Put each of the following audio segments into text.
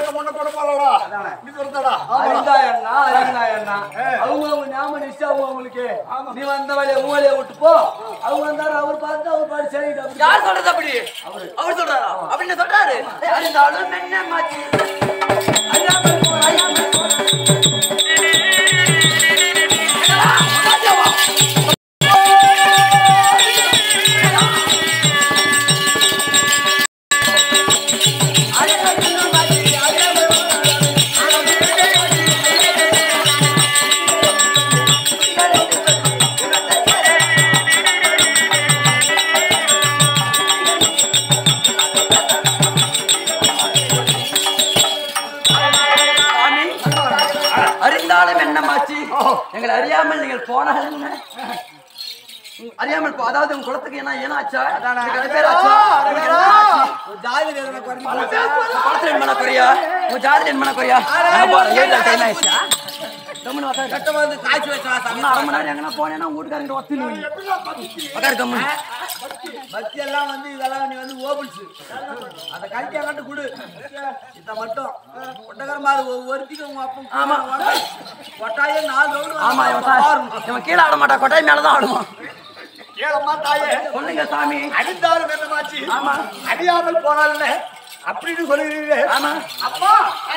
முன்ன கூட போறடா நீ சொல்றடா அறிந்தாயண்ணா அறிந்தாயண்ணா அவங்க அவங்க ஞாபகம் நிச்சயம் அவங்க அவங்களுக்கு நீ வந்த வழியை உன் வழியை விட்டு போ அவங்க வந்தாரு அவர் பார்த்து அவர் பாட்டு சரிங்க அப்படி யார் சொல்றது அப்படி அவர் சொல்றாரா அப்படின்னு சொல்றாரு அறிந்தாலும் என்ன மாச்சி அறியாமல் போ, அறியாமல் போ. சாமி, அறிந்தாலும் என்னமாச்சு எங்களை அறியாமல் நீங்கள் போனால் என்ன உம், அறியாமல் போ அதாவது உங்க குளத்துக்கு என்ன ஏனாச்சா உங்களுக்கு நிறைய பேர் ஆச்சா? உங்களுக்கு என்ன ஆச்சு? ஜாதி எதனா குறைஞ்சு குளத்துல என்ன பண்ண குறையா உங்க ஜாதியில என்ன பண்ண குறையா அங்க பாரு, ஏழு நாள் time ஆயிடுச்சா? கம்முனு உக்காரு. கட்ட வந்து காய்ச்சி வச்சா இன்னும் அரை மணி நேரம் எங்கன்னா போனேன்னா உங்க வீட்டுக்காரங்க ஒத்துன்னு உக்காரு கம்முனு பக்தி எல்லாம் வந்து இதெல்லாம் நீ வந்து ஓபிள்ஸ் அத கழிக்க கட்டு கொடு இத மட்டும் ஒட்டகரமாறு ஒருத்திக்கு உங்க அப்பா ஆமா. கொட்டாயே நாலு ரவுண்டு ஆமா இவன் சா- இவன் கீழே ஆட மாட்டான் கொட்டாய் மேலதான் ஆடுவான் கேளம்மா தாயே சொல்லுங்க சாமி அடிந்தாலும் என்னமாச்சு ஆமா. அடியாமல் போனால அப்படின்னு சொல்லுகிறீர்களே ஆமா அம்மா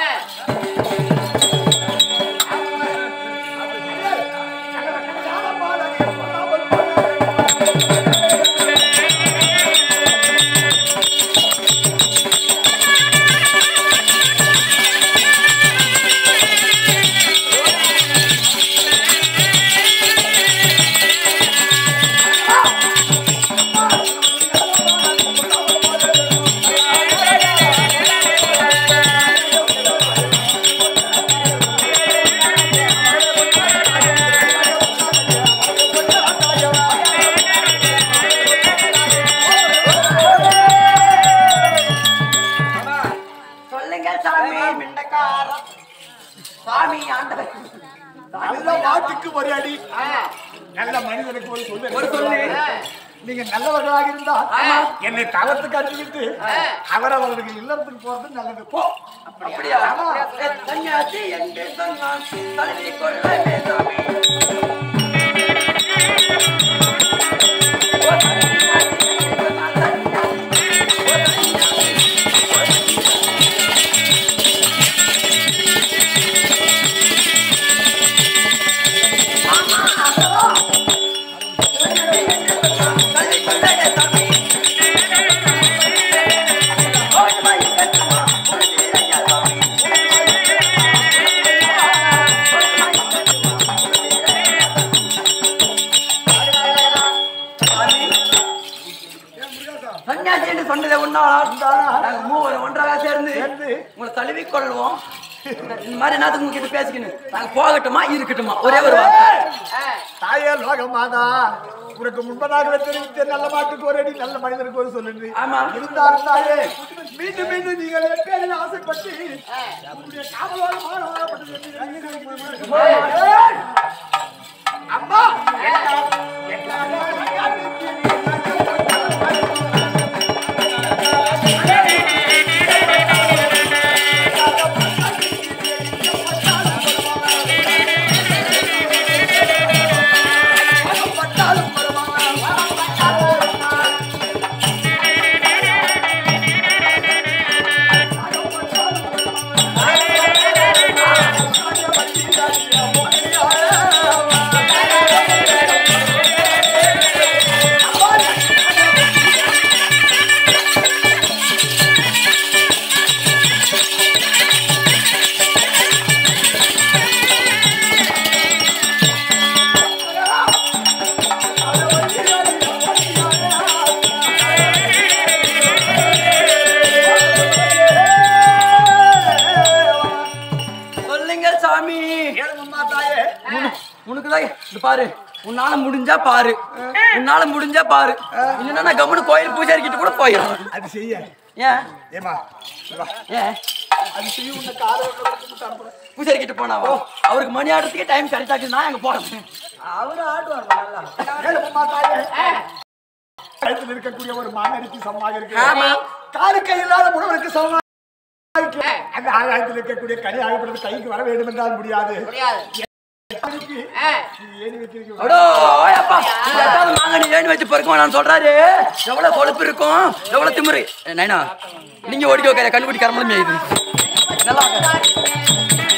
சொல்லுங்க சாமி மிண்டக்காரம் சாமி ஆண்டவர் நல்ல வாட்டுக்கு ஒரு அடி நல்ல மனிதனுக்கு ஒரு சொல்லு ஒரு சொல்லு. நீங்க நல்லவர்களாக இருந்தால் ஆமா. என்னை தளத்துக்கு அடிச்சுக்கிட்டு அவரவர்களுக்கு இல்லறத்துக்கு போறது நல்லது போ அப்படியா ஏ, சன்னியாசி எங்கே சன்னியாசி தழுவி கொள்ளவே சாமி ஓ, சன்னியாசி, எங்கே சன்னியாசி? ஓ, சன்னியாசி. மாமா, அதோ. சன்னியாசி, எங்கே சன்னியாசி? தழுவி கொள்ளவே சாமி. ஓ, இம்மா, இங்கே சும்மா. ஒரு வீரய்யா சாமி. சன்னியாசி என்று சொன்னதை உன்னாலும் நாங்க மூவர் ஒன்றாக சேர்ந்து உங்களை தழுவி கொள்வோம் இந்த மாதிரி என்னத்துக்கு உங்ககிட்ட பேசிக்கணும் நாங்க போகட்டுமா இருக்கட்டுமா ஒரே ஒரு வார்த்தை தாயே லோகமாதா உனக்கு முன்பதாக தெரிவித்த நல்ல மாட்டுக்கு ஒரு அடி நல்ல மனிதனுக்கு ஒரு சொல்லு ஆமா. இருந்தாலும் தாயே மீண்டும் மீண்டும் நீங்கள் என் பேரில் ஆசைப்பட்டு உங்களுடைய காவலோடு மாணவராகப்பட்டு அம்மா சொல்லுங்க சாமி ஏழுமம்மா தாயே உனக்குதான் இது பாரு உன்னால முடிஞ்சா பாரு உன்னால முடிஞ்சா பாரு இல்லைன்னா நான் கம்முனு கோயில் பூஜாரி கிட்ட கூட போயிடும் அது செய்ய ஏன் ஏமா வா. ஏன் அது செய்ய உன்னை காலை அனுப்புறேன் பூஜாரி கிட்ட போனாவோ அவருக்கு மணி ஆடுறதுக்கே டைம் கரெக்டா இருக்கு நான் எங்க போறேன் அவரு ஆட்டுவார் நல்லா ஏழுமம்மா தாயே கழுத்தில் இருக்கக்கூடிய ஒரு மானடிக்கு சமமாக ஆமா. இருக்கு காலுக்கை இல்லாத முடவனுக்கு சமமாக அந்த ஆகாயத்தில் இருக்கக்கூடிய கனி ஆகப்படுறது கைக்கு வர வேண்டும் என்றால் முடியாது முடியாது கனிக்கு ஆ, ஏணி வைக்கிறீங்க அடோ அப்பா இந்த எட்டாவது மாங்கனி ஏணி வச்சு பறிக்கும் நான் சொல்றாரு எவ்வளவு கொழுப்பு இருக்கும் எவ்வளவு திமிரு ஏ, நைனா நீங்க ஓடிக்க வைக்கிற கண்ணுக்குட்டி கரமலும் இது நல்லா இருக்கு.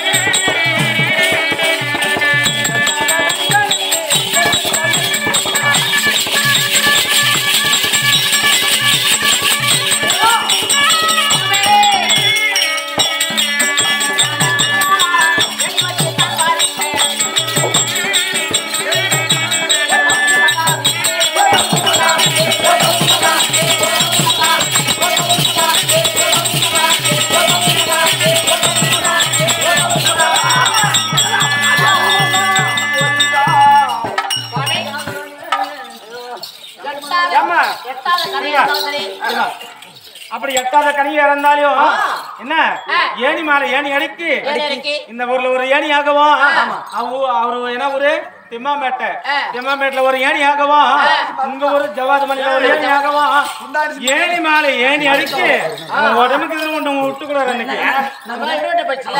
எட்டாத- ஏம்மா? எட்டாத கதையா இருந்தாலும் சரி. அப்படி எட்டாத கனியா இருந்தாலும் என்ன ஆ. ஏணி மேல ஏணி அடிக்கு ஏணி அடிக்கு. இந்த ஊர்ல ஒரு ஏணி ஆகவும் ஆமா. அவ- அவரு என்ன ஊரு திம்மாமேட்டை ஆ. திம்மாமேட்ல ஒரு ஏணி ஆகவும் உங்க ஊரு ஜவாதுமணில ஒரு ஏணி ஆகவும் ஏணி மேல ஏணி அடிக்கு உன் உடம்புக்கு இது ஒண்ணு விட்டுக்கூடாது அன்னைக்கு நம்மளாம் இன்னொரு போச்சுல.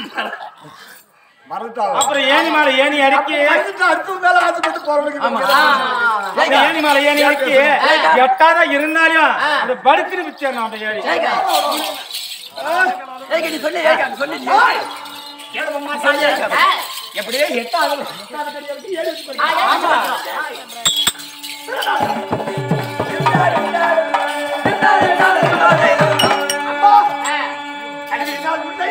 அப்புறம் ஏணி மேல ஏணி அடிக்கி ஆமா அந்த ஏணி மேல ஏணி அடிக்கி எட்டாத இருந்தாலும் அந்த படுத்துட்டு வச்சிடணும் அந்த ஏணி ஏங்க ஏங்க நீ சொல்லி ஏங்க நீ சொல்லி நீ சொல்லி ஏங்க. ஆ, எப்படியே எட்டாவது ஆ, ஏன் ஆ,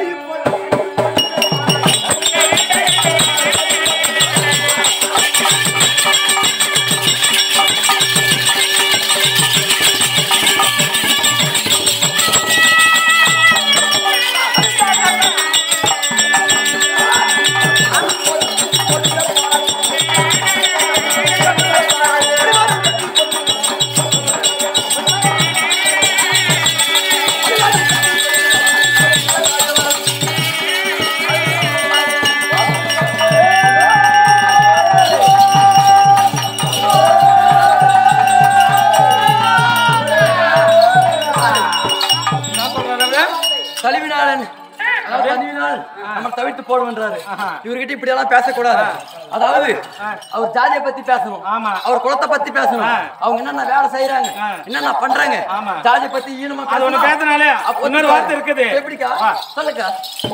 என்ன சொல்றாரு கழுவினாளன் அதாவது கழுவினால் நம்ம தவிர்த்து போடுவன்றாரு இவர்கிட்ட இப்படி எல்லாம் பேசக்கூடாது அதாவது அவர் ஜாதியை பத்தி பேசணும் ஆமா. அவர் குலத்தை பத்தி பேசணும் ஆ. அவங்க என்னென்ன வேலை செய்யறாங்க ஆ. என்னென்ன பண்றாங்க ஆமா. ஜாதியை பத்தி ஈனமா அது ஒண்ணு பேசணும். பேசினாலே அப்ப இன்னொரு வார்த்தை இருக்குது எப்படிக்கா வா. சொல்லுக்கா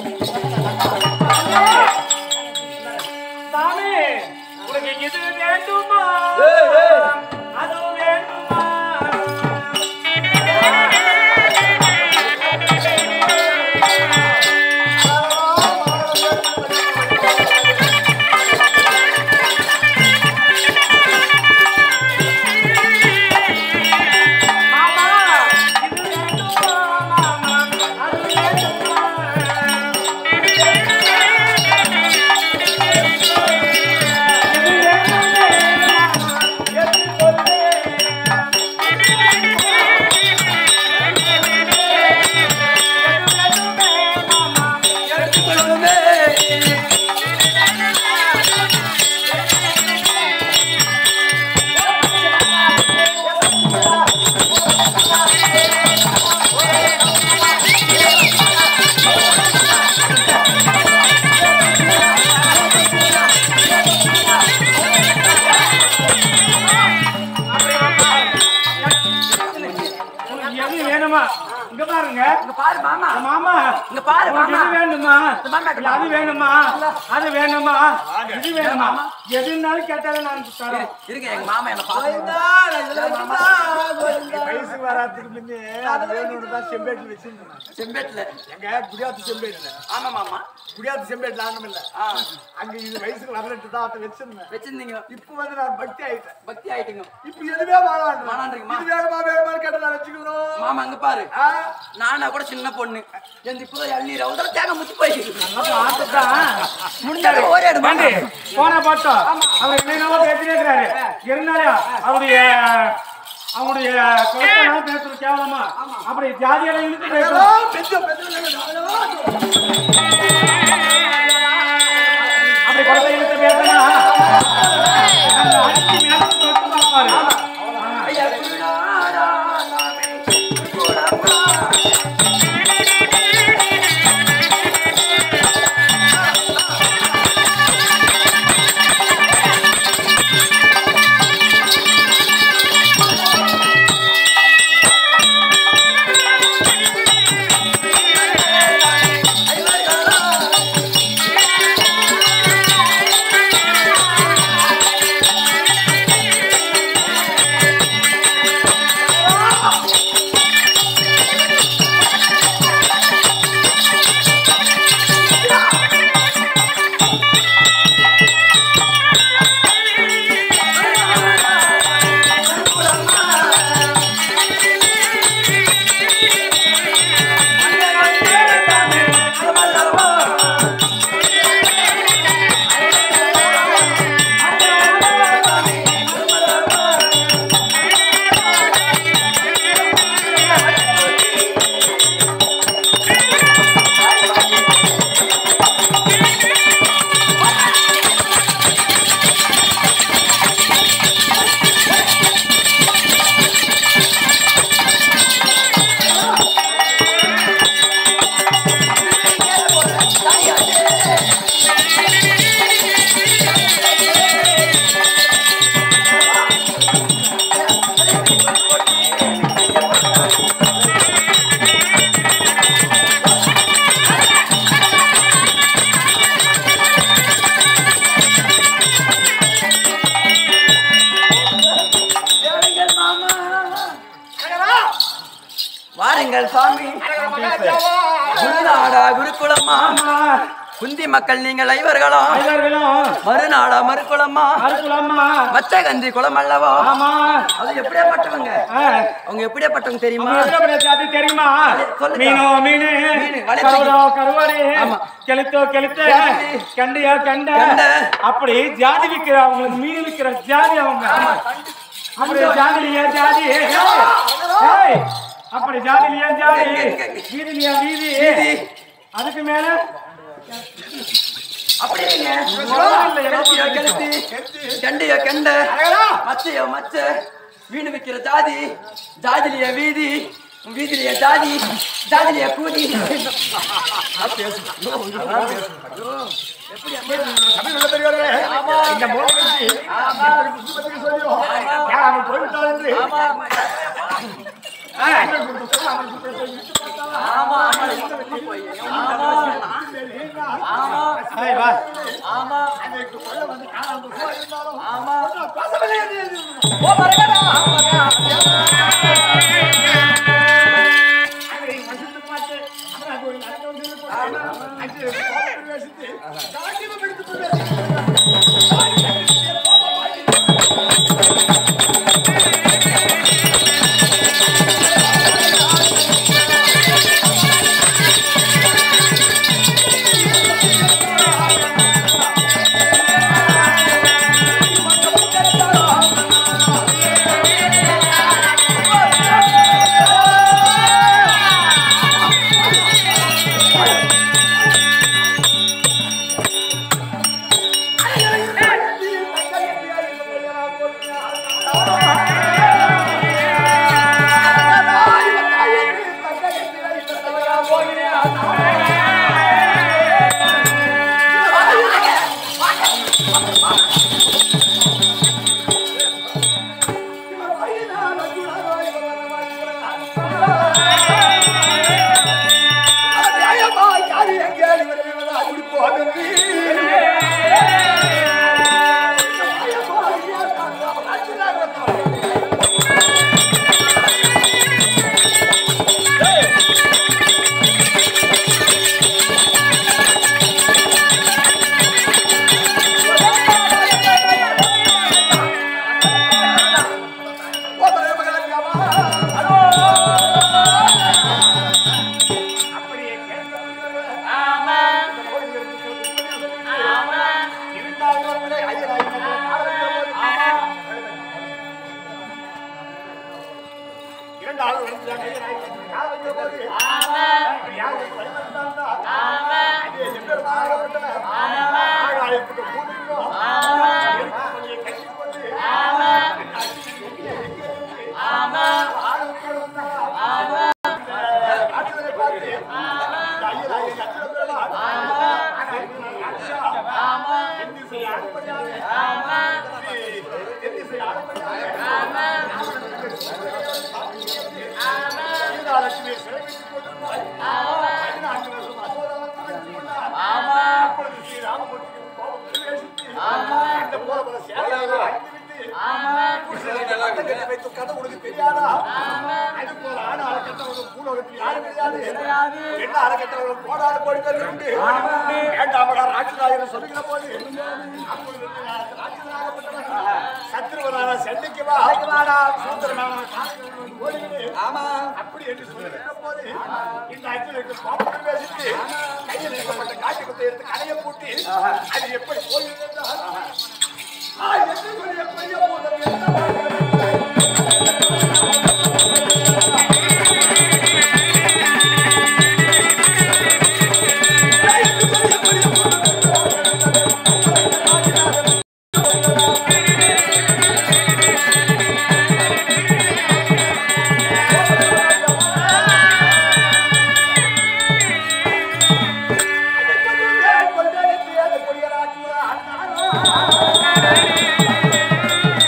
சாமி உனக்கு இது வேண்டுமா அது வேண்டுமா மாமா இது வேண்டுமா மாமா அது வேண்டுமா எது வேணுமா இங்க பாருங்க இங்க பாரு மாமா மாமா இங்க பாரு உனக்கு மாமா இது வேணுமா இந்த மாமா இல்ல, அது வேணுமா அது வேணுமா இது வேணுமா எது இருந்தாலும் கேட்டாலும் நான் தரேன் இருங்க எங்க மாமா என்ன பாருங்க வயசு வராதுக்கு முன்னே அது வேணும்னு தான் செம்பேட்டில் வச்சிருந்தேன் செம்பேட்டுல எங்க குடியாத்து செம்பேட்டில் ஆமா மாமா குடியாத்து செம்பேட்டில் ஆகணும் இல்ல ஆ, அங்க இது வயசுக்கு வரலட்டு தான் அதை வச்சிருந்தேன் வச்சிருந்தீங்க இப்போ வந்து நான் பக்தி ஆயிட்டேன் பக்தி ஆயிட்டுங்க இப்போ எதுவே வேணாம் வேணான்றீங்கம்மா? இது வேணுமா வேணுமான்னு கேட்ட நான் வச்சுக்கணும் மாமா அங்க பாரு ஆ, நானா கூட சின்ன பொண்ணு எந்த இப்பதான் எண்ணீர் அவதான் தேங்க முத்தி போயிருக்கு பார்த்துட்டான். முடிஞ்சாரு ஒரே இடம் ஏண்டி, போன பார்த்தோம் அவர் என்னென்னவோ பேசிட்டே இருக்கிறாரு இருந்தாலும் அவருடைய அவங்களுடைய கருத்தை பேசுறது கேவலமா அப்படி ஜாதியெல்லாம் இழுத்து பேசுறோம் அப்படி குழந்தை இழுத்து பேசினா அந்த அடிச்சு மேல தொட்டு பார்ப்பாரு ஐயா, குருநாதா, நாமே, குருகுலமா. எங்கள் சாமி குருநாடா குருகுலம்மா ஆமா குந்தி மக்கள் நீங்கள் ஐவர்களும் ஐவர்களும் மறுநாடா மறுகுலம்மா அருக்குலம்மா மச்ச கந்தி குலம் அல்லவா ஆமா அது எப்படியாப்பட்டவங்க ஆ, அவங்க எப்படியாப்பட்டவங்க தெரியுமா அவங்க எவ்வளவு பெரிய ஜாதி தெரியுமா சொல்லுங்க. மீனோ மீனு மீனு, வளைச்சி. கருவடோ கருவாடு ஆமா. கெளுத்தோ கெளுத்து கெளுத்தி. கண்டியா கண்ட கண்ட. அப்படி ஜாதி விக்கிற அவங்களுக்கு மீன் விக்கிற ஜாதி அவங்க அப்படி ஜாதிலியா ஜாதி ஏய், அப்படி ஜாதிலியா ஜாதி வீதிலியா வீதி அதுக்கு மேல அப்படிங்க இல்ல, கெளுத்தியோ கெளுத்தி கண்டியோ கண்ட மச்சையோ மச்ச மீன் விக்கிற ஜாதி ஜாதிலிய வீதி வீதிலிய ஜாதி ஜாதிலிய கூதி இந்த மோகனுக்கு அவன் போய்விட்டான் என்று ஆ, ஏய், வா. சத்ருவனான சென்னைக்கு வா சூத்திரனான ஆமா அப்படி என்று சொல்லுகிற போது இந்த அஞ்சலுக்கு பாப்பட்டு பேசிட்டு கையில் இருக்கப்பட்ட காட்சி குத்தை எடுத்து கடையை பூட்டி அது எப்படி போகிறது என்றால் ஆ, என்ன சொல்லி எப்படி போகிறது என்ன கொள்கை கொள்கை கொள்கை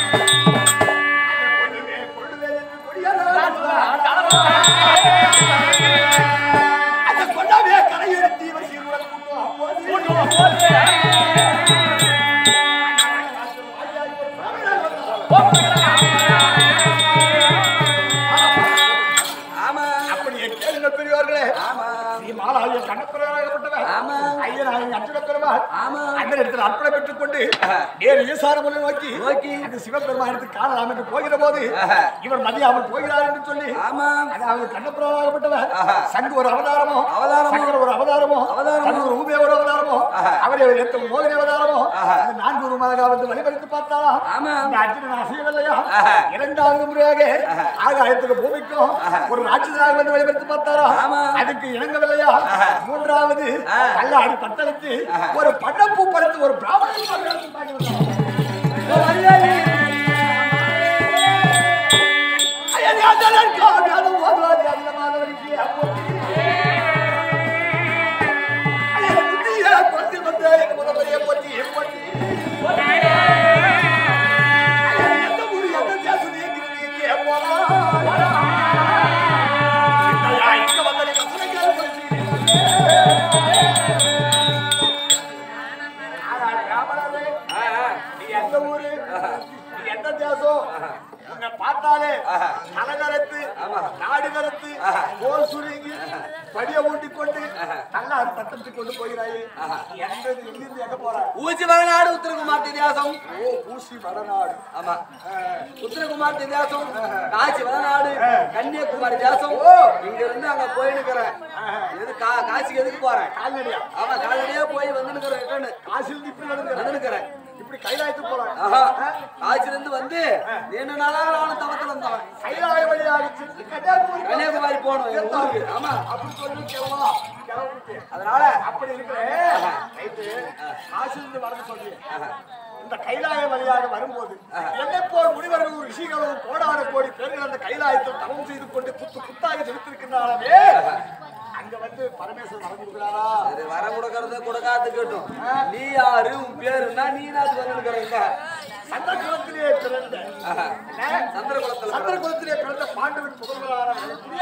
எங்கள் பெரியவர்களே ஆமா நீ மாலாவிய கண்ணப்பிரராகப்பட்டவன் ஆமா. ஐயனாக அர்ஜுன பெருமாள் ஆமா அந்த இடத்தில் அர்ப்பணம் பெற்றுக் கொண்டு நேரு ஈசாரமுனை நோக்கி நோக்கி. அந்த சிவபெருமானத்துக்கு காணலாம் என்று போகிற போது இவர் மதியாமல் போகிறார் என்று சொல்லி ஆமா அதாவது கண்ணப்பிரராகப்பட்டவர் சங்கு ஒரு அவதாரமோ அவதாரமோ. சங்கர் ஒரு அவதாரமோ அவதாரமோ. சங்கு ஒரு ஊபே ஒரு அவதாரமோ அவரே ஒரு எத்த மோகினி அவதாரமோ அந்த நான்கு உருமாக வந்து வழிபடுத்து பார்த்தாரா ஆமா. இந்த அர்ஜுனன் அசையவில்லையா இரண்டாவது முறையாக ஆகாயத்துக்கு பூமிக்கும் ஒரு ராட்சசனாக வந்து வழிபடுத்து பார்த்தாரா ஆமா. அதுக்கு இணங்கவில்லையா மூன்றாவது கல்லாடி பட்டளித்து ஒரு பட்டப்பூ படுத்து ஒரு பிராமணன் பார்க்கறதுக்கு பார்க்கவில்லை. அயல்யாதலன் காவியாதம் ஓதுவாதி அல்லமாதவருக்கு அப்போது. அயல் புத்திய கொத்தில் வந்த எங்க முதல்வரைய போற்றி, போற்றி. அயல் எந்த ஊரு, எந்த தேசம் எங்கிறது, எங்கே போலாம்? சிந்தையா, இங்க வந்த நீ மசனக்கார போற்றி. ஆனா, பிராமணரே, நீ எந்த ஊரு நீ எந்த தேசம் உன்னை பார்த்தாலே கலகரத்து நாடு கரத்து கோல் சுருங்கி படிய ஊட்டிக் கொண்டு நல்லா பட்டத்துக்கு கொண்டு போகிறாயே எந்த எங்கிருந்து எங்க போற ஊசி வடநாடு உத்தரகுமார் தியாசம் ஓ ஊசி வடநாடு ஆமா உத்தரகுமார் தியாசம் காசி வடநாடு கன்னியாகுமரி தேசம் இங்க இருந்து அங்க போயினுக்கிறேன் எது கா காசிக்கு எதுக்கு போறேன் கால்நடியா ஆமா காலையிலேயே போய் வந்துனுக்கிறேன் ரிட்டர்னு காசில் இப்படி நடந்து வந்துனுக்கிறேன் இப்படி கைலாயத்துக்கு போறாங்க ஆஹா காசில இருந்து வந்து நீண்ட நாளா நானும் தவத்துல வந்தவன் கைலாய வழியாக சென்று கன்னியாகுமரி கன்னியாகுமரி போகணும் எங்க ஊருக்கு ஆமா அப்படி சொல்லி கேவலா கிளம்பிட்டு அதனால அப்படி இருக்கிறேன் ரைட்டு காசிலிருந்து வரது சொல்லி இந்த கைலாய வழியாக வரும்போது என்னை போல் முனிவர்களும் ரிஷிகளும் கோடான கோடி பேர்கள் அந்த கைலாயத்தில் தவம் செய்து கொண்டு குத்து குத்தாக செலுத்திருக்கின்றாலே அங்க வந்து பரமேஸ்வரன் வரம் கொடுக்கிறாரா சரி வர கொடுக்கறத கொடுக்காது கேட்டும் நீ யாரு உன் பேருன்னா நீ நாட்டு வந்துருக்கிறீங்க சந்திர குலத்திலே பிறந்த சந்திர குலத்துல சந்திர குலத்திலே பிறந்த பாண்டவன் புகழ்வரான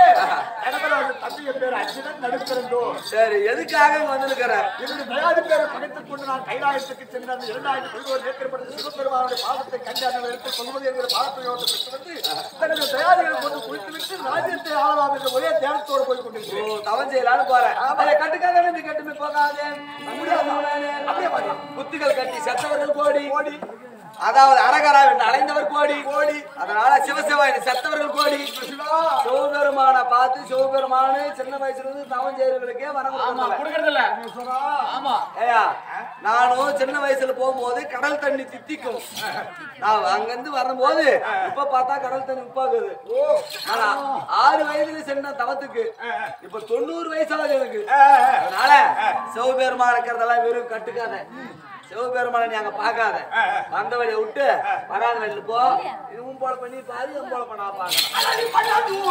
கனகராஜ தம்பிய பேர் அர்ஜுனன் நடுப்பிறந்தோ சரி எதுக்காக இங்க வந்துருக்கிற என்னுடைய தயாதி பேரை பகைத்துக் கொண்டு நான் கைலாயத்துக்கு சென்று அந்த இரண்டாயிரத்தி பதினோரு ஏற்கப்பட்ட சிவபெருமானுடைய பாதத்தை கண்டு அந்த இடத்தை கொள்வது என்கிற பாதப்பிரயோகத்தை பெற்று வந்து தன்னுடைய தயாரிகளை கொண்டு குளித்துவிட்டு ராஜ்யத்தை ஆளலாம் என்ற ஒரே தியானத்தோடு போய் கொண்டிருக்கிறேன் ஓ, தவம் செய்யலான்னு போறேன் அதை கட்டுக்காக நீ கட்டுமே போகாதே அப்படியே பாரு. புத்துகள் கட்டி செத்தவர்கள் கோடி கோடி அதாவது அரகரா என்று அலைந்தவர் கோடி கோடி அதனால சிவசிவாயின் செத்தவர்கள் கோடி சிவபெருமான பார்த்து சிவபெருமானு சின்ன வயசுல இருந்து தவம் செய்யறவங்களுக்கே வரம் கொடுக்கறதில்ல. ஆமா ஏய்யா, நானும் சின்ன வயசுல போகும்போது கடல் தண்ணி தித்திக்கும் நான் அங்கிருந்து வரும்போது இப்ப பார்த்தா கடல் தண்ணி உப்பாகுது ஆனா ஆறு வயதுல சென்ற தவத்துக்கு இப்ப தொண்ணூறு வயசாகுது எனக்கு அதனால சிவபெருமான் இருக்கிறதெல்லாம் வெறும் கட்டுக்காத சிவபெருமானை நீ அங்க பார்க்காத வந்த வழியை விட்டு வராத வழியில போ இதுவும் போல பண்ணி பாரு இதுவும் போல பண்ணா பாக்கலாம்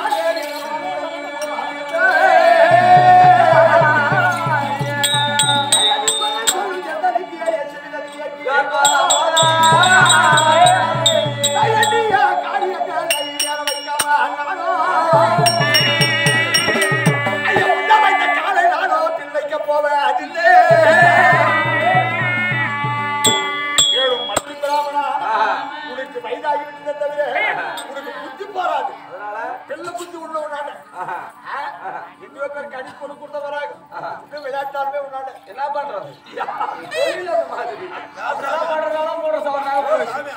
உனக்கு வயதாகிவிட்டதே தவிர உனக்கு புத்தி போராது அதனால வெள்ள புத்தி உள்ள உன்னாட எங்கேயோ பேர் கடி கொண்டு கொடுத்த வராங்க இன்னும் விளையாட்டாலுமே உன்னாட என்ன பண்றது தொழில் அந்த மாதிரி. அதெல்லாம் பண்றதெல்லாம் போட சொல்றாங்க போய்.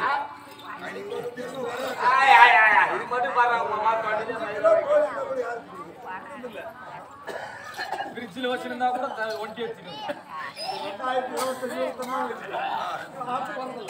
ஆய், ஆய், ஆய், ஆய். இது மட்டும் பாருங்க, உங்க அம்மா பண்ணிட்டு மயில வைக்க. ஃப்ரிட்ஜில் வச்சிருந்தா கூட த- ஒண்டி வச்சிருக்கோம் ரெண்டாயிரத்தி இருபத்தஞ்சு இருபத்தி நாலு ஆட்சி வரதில்ல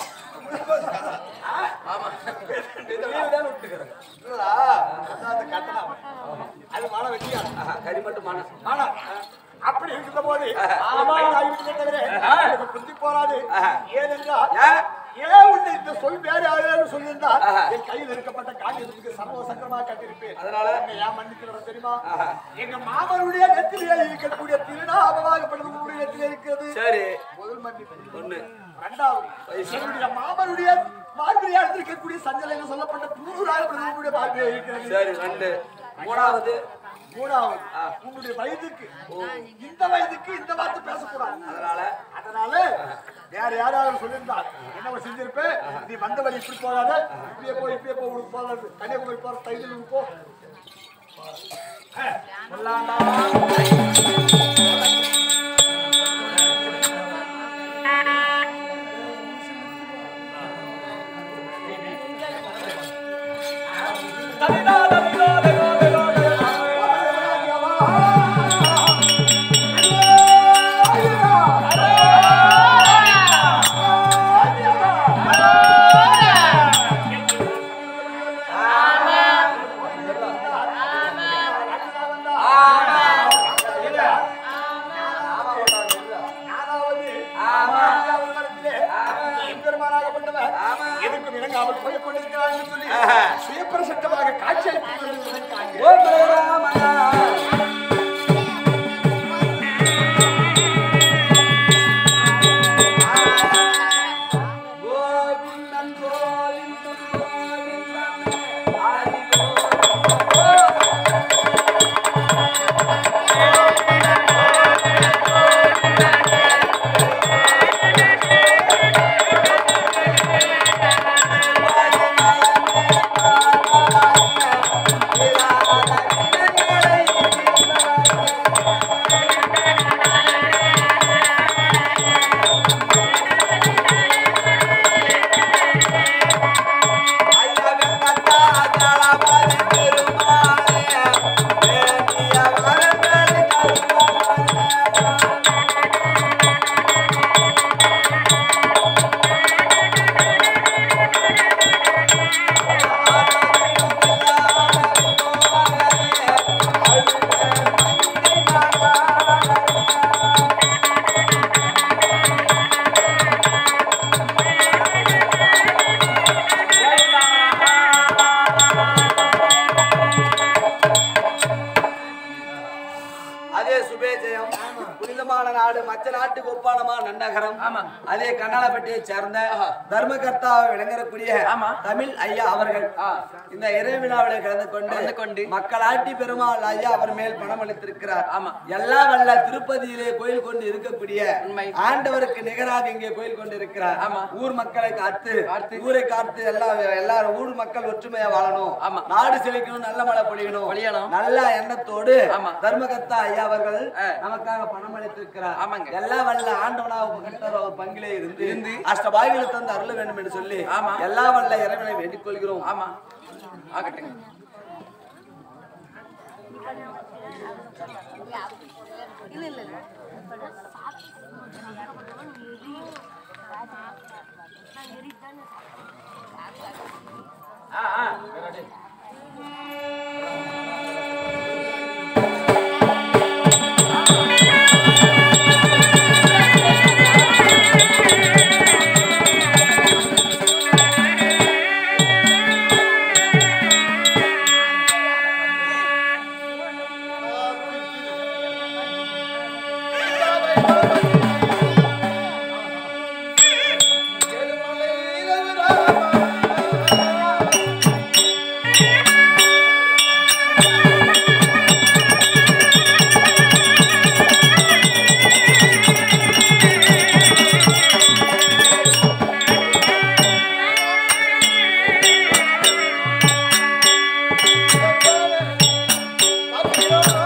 இந்த leave தான் விட்டுக்கிறேன். இல்லடா, அதான் கட்டணம். அது மழை வெட்டியா ஆஹா, கறி மட்டும் மனம். ஆனா அப்படி இருக்கிற போது வயதாகிவிட்டதே தவிர எனக்கு புத்தி போராது ஏனென்றால் ஏன்? ஏன் உன்னை இந்த சொல் வேற யாராவது சொல்லியிருந்தால் என் கையில் இருக்கப்பட்ட காகிதத்துக்கு சர்வ சக்கரமாக கட்டியிருப்பேன் அதனால? என்னை ஏன் மன்னிக்கிறவர் தெரியுமா எங்க மாமனுடைய நெத்திலே இருக்கக்கூடிய திருநாபமாகப்படுவது உங்களுடைய நெத்திலே இருக்கிறது சரி முதல் மன்னிப்பு ஒண்ணு இரண்டாவது என்னுடைய மாமனுடைய மார்பிலே இருக்கக்கூடிய சஞ்சலை என்று சொல்லப்பட்ட நூறாயிரம் உங்களுடைய மார்பிலே இருக்கிறது சரி ரெண்டு மூணாவது மூணாவது உங்களுடைய வயதுக்கு இந்த வயதுக்கு இந்த வார்த்தை பேசக்கூடாது அதனால அதனால வேற யாராவது சொல்லியிருந்தால் என்ன செஞ்சிருப்பேன் நீ வந்த வழி இப்படி போகாத இப்படியே போ இப்படியே போ உனக்கு போகாது கன்னியாகுமரி போற தைரியல் போ எதுக்கும் இணங்காமல் போய் கொண்டிருக்கிறார் என்று சொல்லி சுயப்பிரசட்டமாக காட்சி அளித்து ஓ பலராமனா கோவிந்தன் கோவிந்தன் கோவிந்தன் ஹரி அதே சுபேஜயம் புனிதமான நாடு மற்ற நாட்டுக்கு ஒப்பானமா நண்டகரம் ஆமா. அதே கண்ணாலப்பட்டியை சேர்ந்த தர்மகர்த்தா விளங்கக்கூடிய ஆமா. தமிழ் ஐயா அவர்கள் ஆ. இந்த இறை விழாவில கலந்து கொண்டு கலந்து கொண்டு மக்களாட்டி பெருமாள் ஐயா அவர் மேல் பணம் அளித்திருக்கிறார் ஆமா. எல்லா வல்ல திருப்பதியிலே கோயில் கொண்டு இருக்கக்கூடிய உண்மை. ஆண்டவருக்கு நிகராக இங்கே கோயில் கொண்டு இருக்கிறார் ஆமா. ஊர் மக்களை காத்து காத்து. ஊரை காத்து எல்லாம் எல்லாரும் ஊர் மக்கள் ஒற்றுமையா வாழணும் ஆமா. நாடு செழிக்கணும் நல்ல மழை பொழியணும் பொழியணும். நல்ல எண்ணத்தோடு ஆமா. தர்மகர்த்தா ஐயா அவர்கள் ஆ. நமக்காக பணம் அளித்திருக்கிறார் ஆமாங்க. எல்லா வல்ல ஆண்டவனாக கட்டர் அவர் பங்கிலே இருந்து இருந்து அஷ்டபாய்களை தந்து அருள வேண்டும் என்று சொல்லி ஆமா. எல்லா வல்ல இறைவனை வேண்டிக் கொள்கிறோம் ஆமா ஆகட்டுங்க இல்ல இல்ல இல்ல ஆ ஆ Yeah.